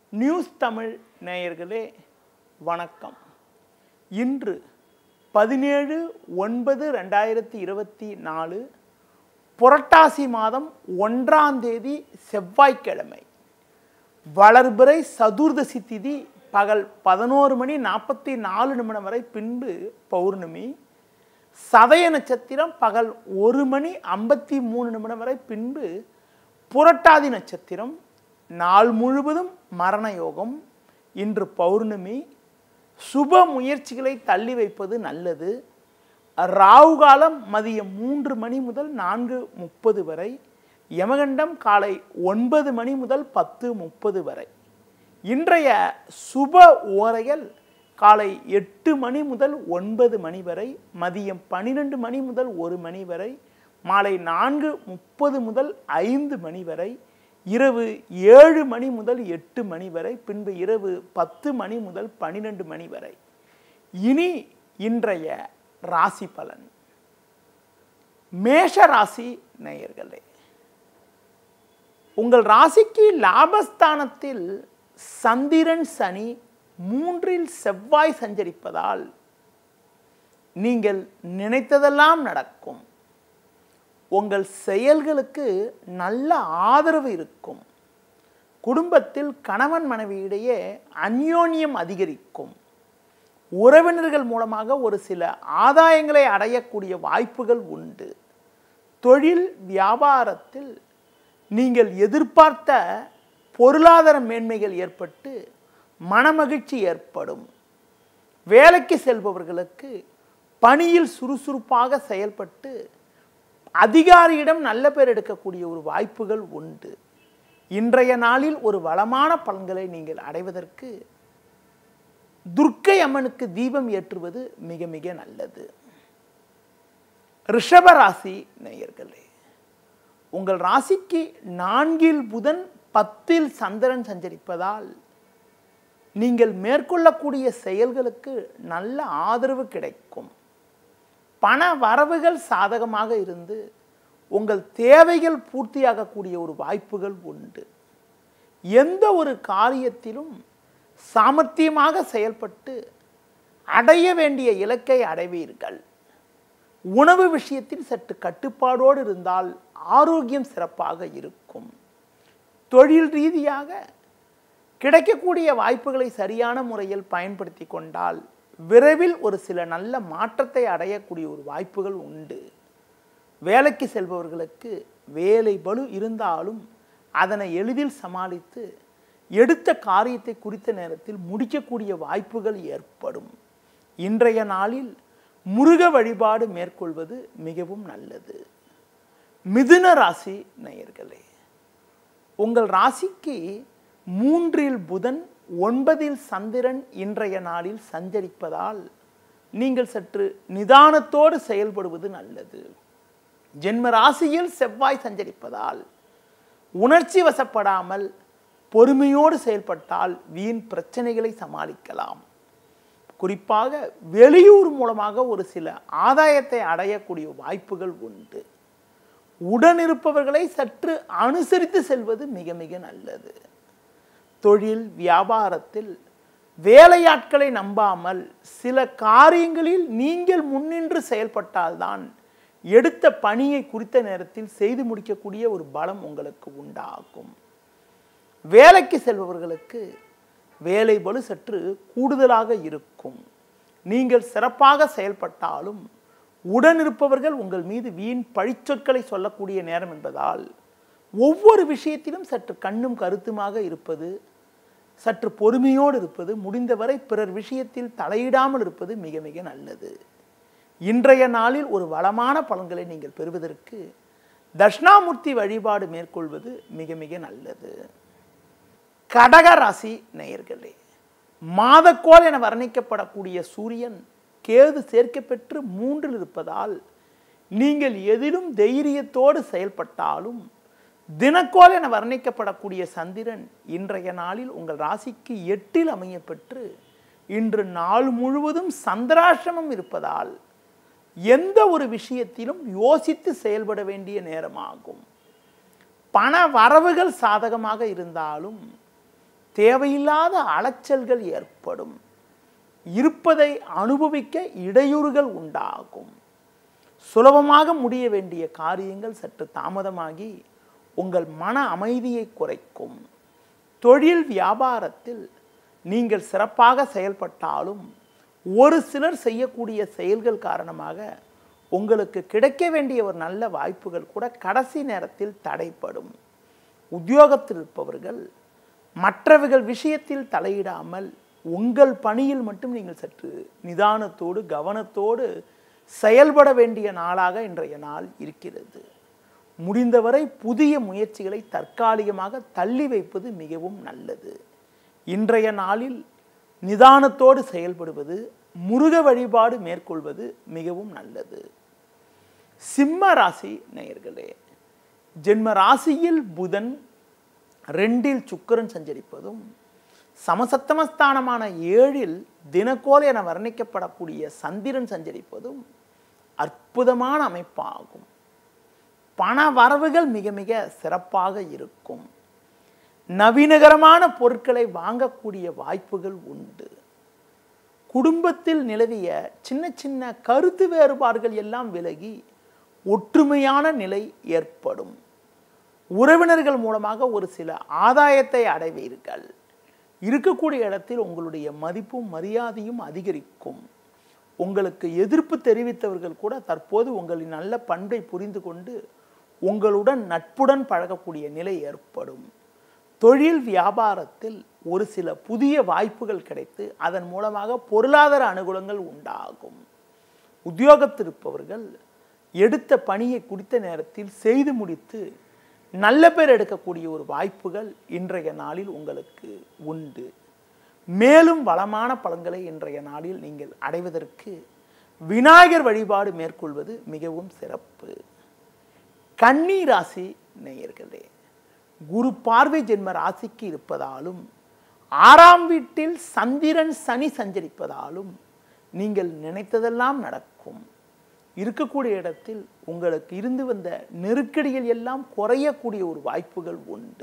news Tamil நேயர்களே வணக்கம் இன்று பதினேழு ஒன்பது ரெண்டாயிரத்தி இருபத்தி நாலு புரட்டாசி மாதம் ஒன்றாம் தேதி செவ்வாய்க்கிழமை வளர்பிறை சதுர்தசி திதி பகல் பதினோரு மணி நாற்பத்தி நாலு நிமிடம் வரை பின்பு பௌர்ணமி சதய நட்சத்திரம் பகல் ஒரு மணி ஐம்பத்தி மூணு நிமிடம் வரை பின்பு புரட்டாதி நட்சத்திரம் நாள் முழுவதும் மரண யோகம் இன்று பௌர்ணமி சுப முயற்சிகளை தள்ளி வைப்பது நல்லது ராகு காலம் மதியம் மூன்று மணி முதல் நான்கு முப்பது வரை யமகண்டம் காலை ஒன்பது மணி முதல் பத்து முப்பது வரை இன்றைய சுப ஓரைகள் காலை எட்டு மணி முதல் ஒன்பது மணி வரை மதியம் பன்னிரெண்டு மணி முதல் ஒரு மணி வரை மாலை நான்கு முப்பது முதல் ஐந்து மணி வரை இரவு ஏழு மணி முதல் எட்டு மணி வரை பின்பு இரவு பத்து மணி முதல் பன்னிரெண்டு மணி வரை இனி இன்றைய ராசி பலன் மேஷ ராசி நேயர்களே உங்கள் ராசிக்கு லாபஸ்தானத்தில் சந்திரன் சனி மூன்றில் செவ்வாய் சஞ்சரிப்பதால் நீங்கள் நினைத்ததெல்லாம் நடக்கும் உங்கள் செயல்களுக்கு நல்ல ஆதரவு இருக்கும் குடும்பத்தில் கணவன் மனைவியிடையே அந்யோன்யம் அதிகரிக்கும் உறவினர்கள் மூலமாக ஒரு சில ஆதாயங்களை அடையக்கூடிய வாய்ப்புகள் உண்டு தொழில் வியாபாரத்தில் நீங்கள் எதிர்பார்த்த பொருளாதார மேன்மைகள் ஏற்பட்டு மனமகிழ்ச்சி ஏற்படும் வேலைக்கு செல்பவர்களுக்கு பணியில் சுறுசுறுப்பாக செயல்பட்டு அதிகாரியிடம் நல்ல பேர் எடுக்கக்கூடிய ஒரு வாய்ப்புகள் உண்டு இன்றைய நாளில் ஒரு வளமான பலன்களை நீங்கள் அடைவதற்கு துர்க்கை அம்மனுக்கு தீபம் ஏற்றுவது மிக மிக நல்லது ரிஷப ராசி நேயர்களே உங்கள் ராசிக்கு நான்கில் புதன் பத்தில் சந்திரன் சஞ்சரிப்பதால் நீங்கள் மேற்கொள்ளக்கூடிய செயல்களுக்கு நல்ல ஆதரவு கிடைக்கும் பண வரவுகள் சாதகமாக இருந்து உங்கள் தேவைகள் பூர்த்தியாகக்கூடிய ஒரு வாய்ப்புகள் உண்டு எந்த ஒரு காரியத்திலும் சாமர்த்தியமாக செயல்பட்டு அடைய வேண்டிய இலக்கை அடைவீர்கள் உணவு விஷயத்தில் சற்று கட்டுப்பாடோடு இருந்தால் ஆரோக்கியம் சிறப்பாக இருக்கும் தொழில் ரீதியாக கிடைக்கக்கூடிய வாய்ப்புகளை சரியான முறையில் பயன்படுத்தி கொண்டால் விரைவில் ஒரு சில நல்ல மாற்றத்தை அடையக்கூடிய ஒரு வாய்ப்புகள் உண்டு வேலைக்கு செல்பவர்களுக்கு வேலை பளு இருந்தாலும் அதனை எளிதில் சமாளித்து எடுத்த காரியத்தை குறித்த நேரத்தில் முடிக்கக்கூடிய வாய்ப்புகள் ஏற்படும் இன்றைய நாளில் முருக வழிபாடு மேற்கொள்வது மிகவும் நல்லது மிதுன ராசி நேயர்களே உங்கள் ராசிக்கு மூன்றில் புதன் ஒன்பதில் சந்திரன் இன்றைய நாளில் சஞ்சரிப்பதால் நீங்கள் சற்று நிதானத்தோடு செயல்படுவது நல்லது ஜென்ம ராசியில் செவ்வாய் சஞ்சரிப்பதால் உணர்ச்சி வசப்படாமல் பொறுமையோடு செயல்பட்டால் வீண் பிரச்சனைகளை சமாளிக்கலாம் குறிப்பாக வெளியூர் மூலமாக ஒரு சில ஆதாயத்தை அடையக்கூடிய வாய்ப்புகள் உண்டு உடனிருப்பவர்களை சற்று அனுசரித்து செல்வது மிக மிக நல்லது தொழில் வியாபாரத்தில் வேலையாட்களை நம்பாமல் சில காரியங்களில் நீங்கள் முன்னின்று செயல்பட்டால்தான் எடுத்த பணியை குறித்த நேரத்தில் செய்து முடிக்கக்கூடிய ஒரு பலம் உங்களுக்கு உண்டாகும் வேலைக்கு செல்பவர்களுக்கு வேலை பளு சற்று கூடுதலாக இருக்கும் நீங்கள் சிறப்பாக செயல்பட்டாலும் உடனிருப்பவர்கள் உங்கள் மீது வீண் பழிச்சொற்களை சொல்லக்கூடிய நேரம் என்பதால் ஒவ்வொரு விஷயத்திலும் சற்று கண்ணும் கருத்துமாக இருப்பது சற்று பொறுமையோடு இருப்பது முடிந்தவரை பிறர் விஷயத்தில் தலையிடாமல் இருப்பது மிக மிக நல்லது இன்றைய நாளில் ஒரு வளமான பலன்களை நீங்கள் பெறுவதற்கு தட்சிணாமூர்த்தி வழிபாடு மேற்கொள்வது மிக மிக நல்லது கடக ராசி நேயர்களே மாதக்கோள் என வர்ணிக்கப்படக்கூடிய சூரியன் கேது சேர்க்கப்பெற்று மூன்றில் இருப்பதால் நீங்கள் எதிலும் தைரியத்தோடு செயல்பட்டாலும் தினக்கோள் என வர்ணிக்கப்படக்கூடிய சந்திரன் இன்றைய நாளில் உங்கள் ராசிக்கு எட்டில் அமையப்பெற்று இன்று நாள் முழுவதும் சந்திராசிரமம் இருப்பதால் எந்த ஒரு விஷயத்திலும் யோசித்து செயல்பட வேண்டிய நேரமாகும் பண வரவுகள் சாதகமாக இருந்தாலும் தேவையில்லாத அலைச்சல்கள் ஏற்படும் இருப்பதை அனுபவிக்க இடையூறுகள் உண்டாகும் சுலபமாக முடிய வேண்டிய காரியங்கள் சற்று தாமதமாகி உங்கள் மன அமைதியை குறைக்கும் தொழில் வியாபாரத்தில் நீங்கள் சிறப்பாக செயல்பட்டாலும் ஒரு சிலர் செய்யக்கூடிய செயல்கள் காரணமாக உங்களுக்கு கிடைக்க வேண்டிய ஒரு நல்ல வாய்ப்புகள் கூட கடைசி நேரத்தில் தடைப்படும் உத்தியோகத்தில் இருப்பவர்கள் மற்றவர்கள் விஷயத்தில் தலையிடாமல் உங்கள் பணியில் மட்டும் நீங்கள் சற்று நிதானத்தோடு கவனத்தோடு செயல்பட வேண்டிய நாளாக இன்றைய நாள் இருக்கிறது முடிந்தவரை புதிய முயற்சிகளை தற்காலிகமாக தள்ளி வைப்பது மிகவும் நல்லது இன்றைய நாளில் நிதானத்தோடு செயல்படுவது முருக வழிபாடு மேற்கொள்வது மிகவும் நல்லது சிம்ம ராசி நேயர்களே ஜென்ம ராசியில் புதன் ரெண்டில் சுக்கிரன் சஞ்சரிப்பதும் சமசத்தமஸ்தானமான ஏழில் தினக்கோல் என வர்ணிக்கப்படக்கூடிய சந்திரன் சஞ்சரிப்பதும் அற்புதமான அமைப்பாகும் பண வரவுகள் மிக மிக சிறப்பாக இருக்கும் நவீனகரமான பொருட்களை வாங்கக்கூடிய வாய்ப்புகள் உண்டு குடும்பத்தில் நிலவிய சின்ன சின்ன கருத்து வேறுபாடுகள் எல்லாம் விலகி ஒற்றுமையான நிலை ஏற்படும் உறவினர்கள் மூலமாக ஒரு சில ஆதாயத்தை அடைவீர்கள் இருக்கக்கூடிய இடத்தில் உங்களுடைய மதிப்பும் மரியாதையும் அதிகரிக்கும் உங்களுக்கு எதிர்ப்பு தெரிவித்தவர்கள் கூட தற்போது உங்களின் நல்ல பண்பை புரிந்து கொண்டு உங்களுடன் நட்புடன் பழகக்கூடிய நிலை ஏற்படும் தொழில் வியாபாரத்தில் ஒரு சில புதிய வாய்ப்புகள் கிடைத்து அதன் மூலமாக பொருளாதார அனுகூலங்கள் உண்டாகும் உத்தியோகத்தில் இருப்பவர்கள் எடுத்த பணியை குறித்த நேரத்தில் செய்து முடித்து நல்ல பேர் எடுக்கக்கூடிய ஒரு வாய்ப்புகள் இன்றைய நாளில் உங்களுக்கு உண்டு மேலும் வளமான பலன்களை இன்றைய நாளில் நீங்கள் அடைவதற்கு விநாயகர் வழிபாடு மேற்கொள்வது மிகவும் சிறப்பு கன்னி ராசி நேயர்களே குரு பார்வை ஜென்ம ராசிக்கு இருப்பதாலும் ஆறாம் வீட்டில் சந்திரன் சனி சஞ்சரிப்பதாலும் நீங்கள் நினைத்ததெல்லாம் நடக்கும் இருக்கக்கூடிய இடத்தில் உங்களுக்கு இருந்து வந்த நெருக்கடிகள் எல்லாம் குறையக்கூடிய ஒரு வாய்ப்புகள் உண்டு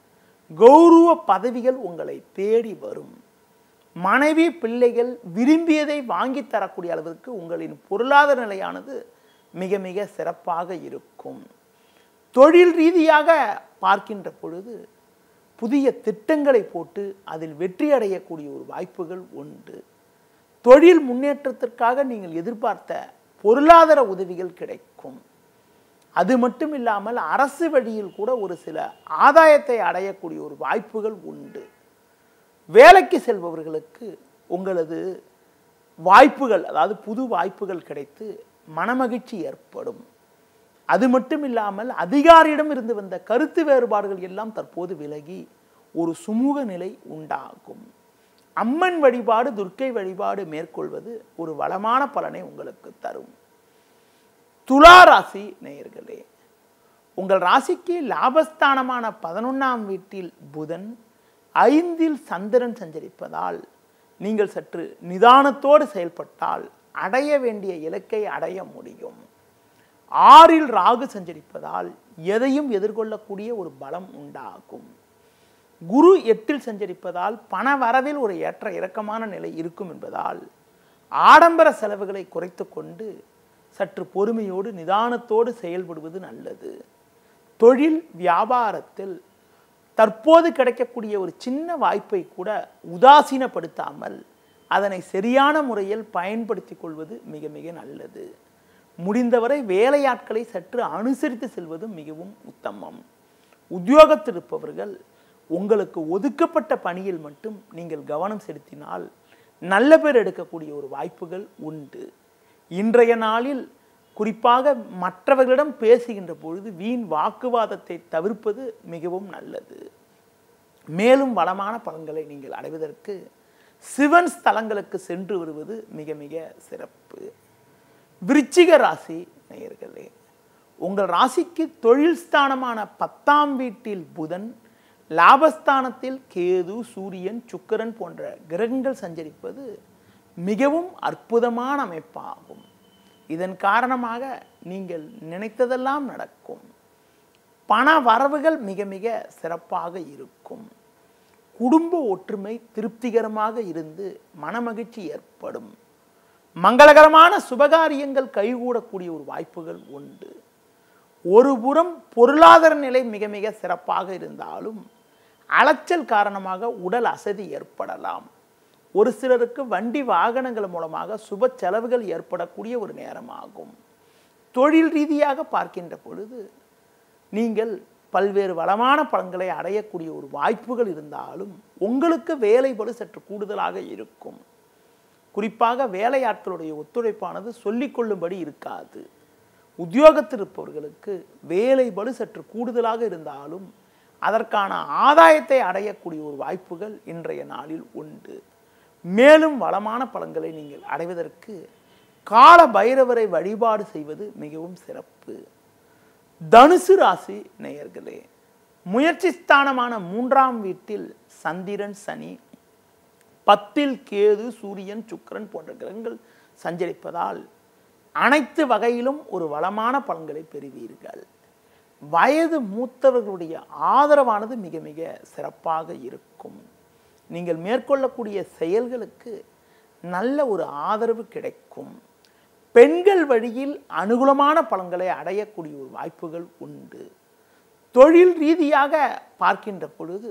கௌரவ பதவிகள் உங்களை தேடி வரும் மனைவி பிள்ளைகள் விரும்பியதை வாங்கி தரக்கூடிய அளவிற்கு உங்களின் பொருளாதார நிலையானது மிக மிக சிறப்பாக இருக்கும் தொழில் ரீதியாக பார்க்கின்ற பொழுது புதிய திட்டங்களை போட்டு அதில் வெற்றி அடையக்கூடிய ஒரு வாய்ப்புகள் உண்டு தொழில் முன்னேற்றத்திற்காக நீங்கள் எதிர்பார்த்த பொருளாதார உதவிகள் கிடைக்கும் அது மட்டும் இல்லாமல் அரசு வழியில் கூட ஒரு சில ஆதாயத்தை அடையக்கூடிய ஒரு வாய்ப்புகள் உண்டு வேலைக்கு செல்பவர்களுக்கு உங்களது வாய்ப்புகள் அதாவது புது வாய்ப்புகள் கிடைத்து மனமகிழ்ச்சி ஏற்படும் அது மட்டும் இல்லாமல் அதிகாரியிடம் இருந்து வந்த கருத்து வேறுபாடுகள் எல்லாம் தற்போது விலகி ஒரு சுமூக நிலை உண்டாகும் அம்மன் வழிபாடு துர்க்கை வழிபாடு மேற்கொள்வது ஒரு வளமான பலனை உங்களுக்கு தரும் துலா ராசி நேயர்களே உங்கள் ராசிக்கு லாபஸ்தானமான பதினொன்றாம் வீட்டில் புதன் ஐந்தில் சந்திரன் சஞ்சரிப்பதால் நீங்கள் சற்று நிதானத்தோடு செயல்பட்டால் அடைய வேண்டிய இலக்கை அடைய முடியும் ஆறில் ராகு சஞ்சரிப்பதால் எதையும் எதிர்கொள்ளக்கூடிய ஒரு பலம் உண்டாகும் குரு எட்டில் சஞ்சரிப்பதால் பண வரவில் ஒரு ஏற்ற இறக்கமான நிலை இருக்கும் என்பதால் ஆடம்பர செலவுகளை குறைத்து கொண்டு சற்று பொறுமையோடு நிதானத்தோடு செயல்படுவது நல்லது தொழில் வியாபாரத்தில் தற்போது கிடைக்கக்கூடிய ஒரு சின்ன வாய்ப்பை கூட உதாசீனப்படுத்தாமல் அதனை சரியான முறையில் பயன்படுத்தி கொள்வது மிக மிக நல்லது முடிந்தவரை வேலையாட்களை சற்று அனுசரித்து செல்வது மிகவும் உத்தமம் உத்தியோகத்தில் இருப்பவர்கள் உங்களுக்கு ஒதுக்கப்பட்ட பணியில் மட்டும் நீங்கள் கவனம் செலுத்தினால் நல்ல பேர் எடுக்கக்கூடிய ஒரு வாய்ப்புகள் உண்டு இன்றைய நாளில் குறிப்பாக மற்றவர்களிடம் பேசுகின்ற பொழுது வீண் வாக்குவாதத்தை தவிர்ப்பது மிகவும் நல்லது மேலும் வளமான பலன்களை நீங்கள் அடைவதற்கு சிவன் ஸ்தலங்களுக்கு சென்று வருவது மிக மிக சிறப்பு விருச்சிக ராசி நேயர்களே உங்கள் ராசிக்கு தொழில் ஸ்தானமான பத்தாம் வீட்டில் புதன் லாபஸ்தானத்தில் கேது சூரியன் சுக்கிரன் போன்ற கிரகங்கள் சஞ்சரிப்பது மிகவும் அற்புதமான அமைப்பாகும் இதன் காரணமாக நீங்கள் நினைத்ததெல்லாம் நடக்கும் பண வரவுகள் மிக மிக சிறப்பாக இருக்கும் குடும்ப ஒற்றுமை திருப்திகரமாக இருந்து மனமகிழ்ச்சி ஏற்படும் மங்களகரமான சுபகாரியங்கள் கைகூடக்கூடிய ஒரு வாய்ப்புகள் உண்டு ஒரு புறம் பொருளாதார நிலை மிக மிக சிறப்பாக இருந்தாலும் அலைச்சல் காரணமாக உடல் அசதி ஏற்படலாம் ஒரு சிலருக்கு வண்டி வாகனங்கள் மூலமாக சுப செலவுகள் ஏற்படக்கூடிய ஒரு நேரமாகும் தொழில் ரீதியாக பார்க்கின்ற பொழுது நீங்கள் பல்வேறு வளமான பலன்களை அடையக்கூடிய ஒரு வாய்ப்புகள் இருந்தாலும் உங்களுக்கு வேலைபடு சற்று கூடுதலாக இருக்கும் குறிப்பாக வேலையாட்களுடைய ஒத்துழைப்பானது சொல்லிக்கொள்ளும்படி இருக்காது உத்தியோகத்தில் இருப்பவர்களுக்கு வேலை பளு சற்று கூடுதலாக இருந்தாலும் அதற்கான ஆதாயத்தை அடையக்கூடிய ஒரு வாய்ப்புகள் இன்றைய நாளில் உண்டு மேலும் வளமான பலன்களை நீங்கள் அடைவதற்கு கால பைரவரை வழிபாடு செய்வது மிகவும் சிறப்பு தனுசு ராசி நேயர்களே முயற்சி ஸ்தானமான மூன்றாம் வீட்டில் சந்திரன் சனி பத்தில் கேது சூரியன் சுக்கிரன் போன்ற கிரகங்கள் சஞ்சரிப்பதால் அனைத்து வகையிலும் ஒரு வளமான பலன்களை பெறுவீர்கள் வயது மூத்தவர்களுடைய ஆதரவானது மிக மிக சிறப்பாக இருக்கும் நீங்கள் மேற்கொள்ளக்கூடிய செயல்களுக்கு நல்ல ஒரு ஆதரவு கிடைக்கும் பெண்கள் வழியில் அனுகூலமான பலன்களை அடையக்கூடிய ஒரு வாய்ப்புகள் உண்டு தொழில் ரீதியாக பார்க்கின்ற பொழுது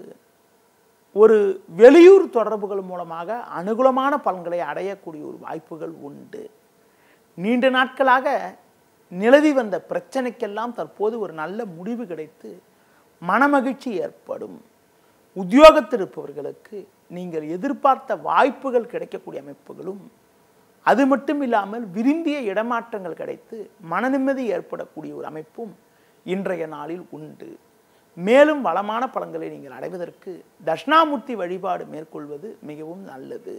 ஒரு வெளியூர் தொடர்புகள் மூலமாக அனுகூலமான பலன்களை அடையக்கூடிய ஒரு வாய்ப்புகள் உண்டு நீண்ட நாட்களாக நிலவி வந்த பிரச்சனைக்கெல்லாம் தற்போது ஒரு நல்ல முடிவு கிடைத்து மனமகிழ்ச்சி ஏற்படும் உத்தியோகத்தில் இருப்பவர்களுக்கு நீங்கள் எதிர்பார்த்த வாய்ப்புகள் கிடைக்கக்கூடிய அமைப்புகளும் அது மட்டும் இல்லாமல் விரும்பிய இடமாற்றங்கள் கிடைத்து மன நிம்மதி ஏற்படக்கூடிய ஒரு அமைப்பும் இன்றைய நாளில் உண்டு மேலும் வளமான பலன்களை நீங்கள் அடைவதற்கு தட்சிணாமூர்த்தி வழிபாடு மேற்கொள்வது மிகவும் நல்லது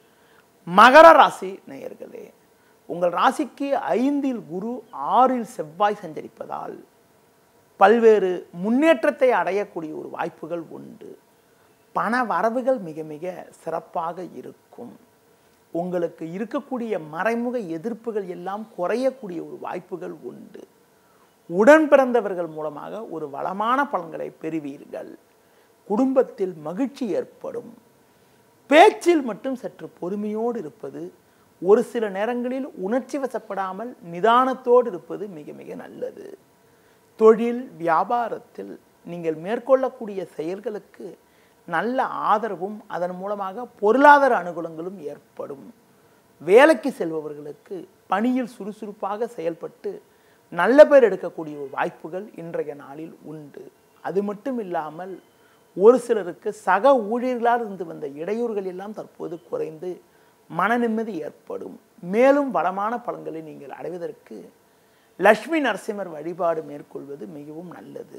மகர ராசி நேயர்களே உங்கள் ராசிக்கு ஐந்தில் குரு ஆறில் செவ்வாய் சஞ்சரிப்பதால் பல்வேறு முன்னேற்றத்தை அடையக்கூடிய ஒரு வாய்ப்புகள் உண்டு பண வரவுகள் மிக மிக சிறப்பாக இருக்கும் உங்களுக்கு இருக்கக்கூடிய மறைமுக எதிர்ப்புகள் எல்லாம் குறையக்கூடிய ஒரு வாய்ப்புகள் உண்டு உடன் பிறந்தவர்கள் மூலமாக ஒரு வளமான பலன்களை பெறுவீர்கள் குடும்பத்தில் மகிழ்ச்சி ஏற்படும் பேச்சில் மட்டும் சற்று பொறுமையோடு இருப்பது ஒரு சில நேரங்களில் உணர்ச்சி வசப்படாமல் நிதானத்தோடு இருப்பது மிக மிக நல்லது தொழில் வியாபாரத்தில் நீங்கள் மேற்கொள்ளக்கூடிய செயல்களுக்கு நல்ல ஆதரவும் அதன் மூலமாக பொருளாதார அனுகூலங்களும் ஏற்படும் வேலைக்கு செல்பவர்களுக்கு பணியில் சுறுசுறுப்பாக செயல்பட்டு நல்ல பேர் எடுக்கக்கூடிய ஒரு வாய்ப்புகள் இன்றைய நாளில் உண்டு அது மட்டும் இல்லாமல் ஒரு சிலருக்கு சக ஊழியர்களால் இருந்து வந்த இடையூறுகள் எல்லாம் தற்போது குறைந்து மன நிம்மதி ஏற்படும் மேலும் வளமான பலன்களை நீங்கள் அடைவதற்கு லட்சுமி நரசிம்மர் வழிபாடு மேற்கொள்வது மிகவும் நல்லது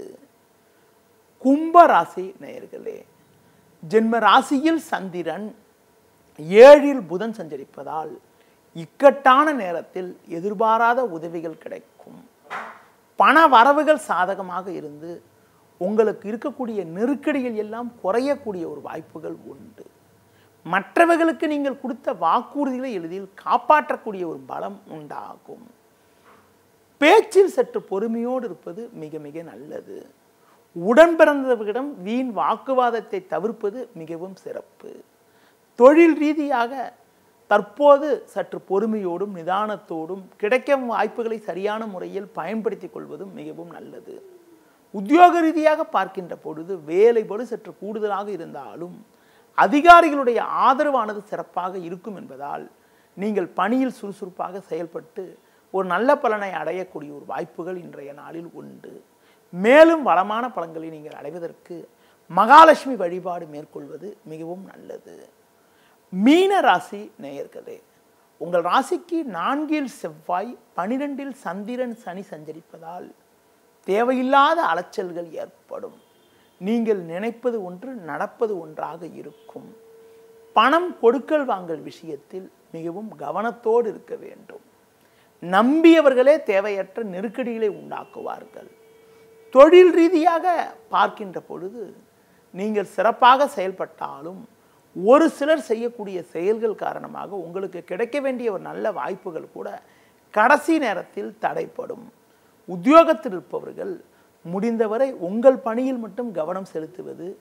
கும்ப ராசி நேயர்களே ஜென்ம ராசியில் சந்திரன் ஏழில் புதன் சஞ்சரிப்பதால் இக்கட்டான நேரத்தில் எதிர்பாராத உதவிகள் கிடைக்கும் பண வரவுகள் சாதகமாக இருந்து உங்களுக்கு இருக்கக்கூடிய நெருக்கடிகள் எல்லாம் குறையக்கூடிய ஒரு வாய்ப்புகள் உண்டு மற்றவர்களுக்கு நீங்கள் கொடுத்த வாக்குறுதிகளை எளிதில் காப்பாற்றக்கூடிய ஒரு பலம் உண்டாகும் பேச்சில் சற்று பொறுமையோடு இருப்பது மிக மிக நல்லது உடன் பிறந்தவர்களிடம் வீண் வாக்குவாதத்தை தவிர்ப்பது மிகவும் சிறப்பு தொழில் ரீதியாக தற்போது சற்று பொறுமையோடும் நிதானத்தோடும் கிடைக்கும் வாய்ப்புகளை சரியான முறையில் பயன்படுத்திக் கொள்வதும் மிகவும் நல்லது உத்தியோக ரீதியாக பார்க்கின்ற பொழுது வேலைப்படு சற்று கூடுதலாக இருந்தாலும் அதிகாரிகளுடைய ஆதரவானது சிறப்பாக இருக்கும் என்பதால் நீங்கள் பணியில் சுறுசுறுப்பாக செயல்பட்டு ஒரு நல்ல பலனை அடையக்கூடிய ஒரு வாய்ப்புகள் இன்றைய நாளில் உண்டு மேலும் வளமான பலன்களை நீங்கள் அடைவதற்கு மகாலட்சுமி வழிபாடு மேற்கொள்வது மிகவும் நல்லது மீன ராசி நேயர்களே உங்கள் ராசிக்கு நான்கில் செவ்வாய் பனிரெண்டில் சந்திரன் சனி சஞ்சரிப்பதால் தேவையில்லாத அலைச்சல்கள் ஏற்படும் நீங்கள் நினைப்பது ஒன்று நடப்பது ஒன்றாக இருக்கும் பணம் கொடுக்கல் வாங்கல் விஷயத்தில் மிகவும் கவனத்தோடு இருக்க வேண்டும் நம்பியவர்களே தேவையற்ற நெருக்கடிகளை உண்டாக்குவார்கள் தொழில் ரீதியாக பார்க்கின்ற பொழுது நீங்கள் சிறப்பாக செயல்பட்டாலும் ஒரு சிலர் செய்யக்கூடிய செயல்கள் காரணமாக உங்களுக்கு கிடைக்க வேண்டிய ஒரு நல்ல வாய்ப்புகள் கூட கடைசி நேரத்தில் தடைப்படும் உத்தியோகத்தில் இருப்பவர்கள் முடிந்தவரை உங்கள் பணியில் மட்டும் கவனம் செலுத்துவது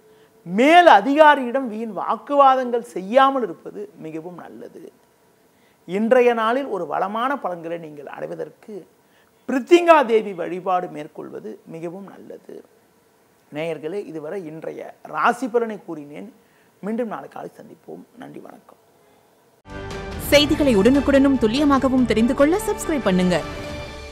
மேல் அதிகாரியிடம் வீண் வாக்குவாதங்கள் செய்யாமல் இருப்பது மிகவும் நல்லது இன்றைய நாளில் ஒரு வளமான பலன்களை நீங்கள் அடைவதற்கு பிரித்திங்கா தேவி வழிபாடு மேற்கொள்வது மிகவும் நல்லது நேயர்களே இதுவரை இன்றைய ராசி பலனை கூறினேன் மீண்டும் நாளை காலை சந்திப்போம் நன்றி வணக்கம் செய்திகளை உடனுக்குடனும் துல்லியமாகவும் தெரிந்து கொள்ள சப்ஸ்கிரைப் பண்ணுங்க